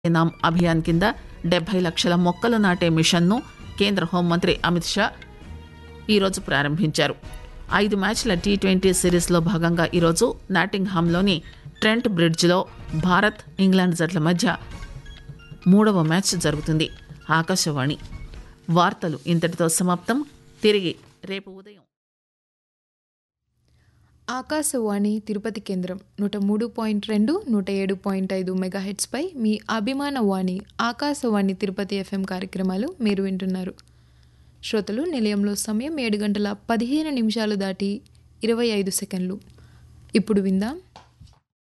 నామ్ అభియాన్ కింద డెబ్బై లక్షల మొక్కలు నాటే మిషన్ను కేంద్ర హోంమంత్రి అమిత్ షా ఈరోజు ప్రారంభించారు ఐదు మ్యాచ్ల టీ ట్వంటీ సిరీస్లో భాగంగా ఈరోజు నాటింగ్హామ్లోని ట్రెంట్ బ్రిడ్జ్లో భారత్ ఇంగ్లాండ్ జట్ల మధ్య మూడవ మ్యాచ్ జరుగుతుంది ఆకాశవాణి వార్తలు ఇంతటితో సమాప్తం తిరిగి రేపు ఉదయం ఆకాశవాణి తిరుపతి కేంద్రం నూట మూడు పాయింట్ రెండు నూట ఏడు పాయింట్ ఐదు మెగాహెట్స్పై మీ అభిమాన వాణి ఆకాశవాణి తిరుపతి ఎఫ్ఎం కార్యక్రమాలు మీరు వింటున్నారు శ్రోతలు నిలయంలో సమయం ఏడు గంటల పదిహేను నిమిషాలు దాటి ఇరవై ఐదు సెకండ్లు ఇప్పుడు విందాం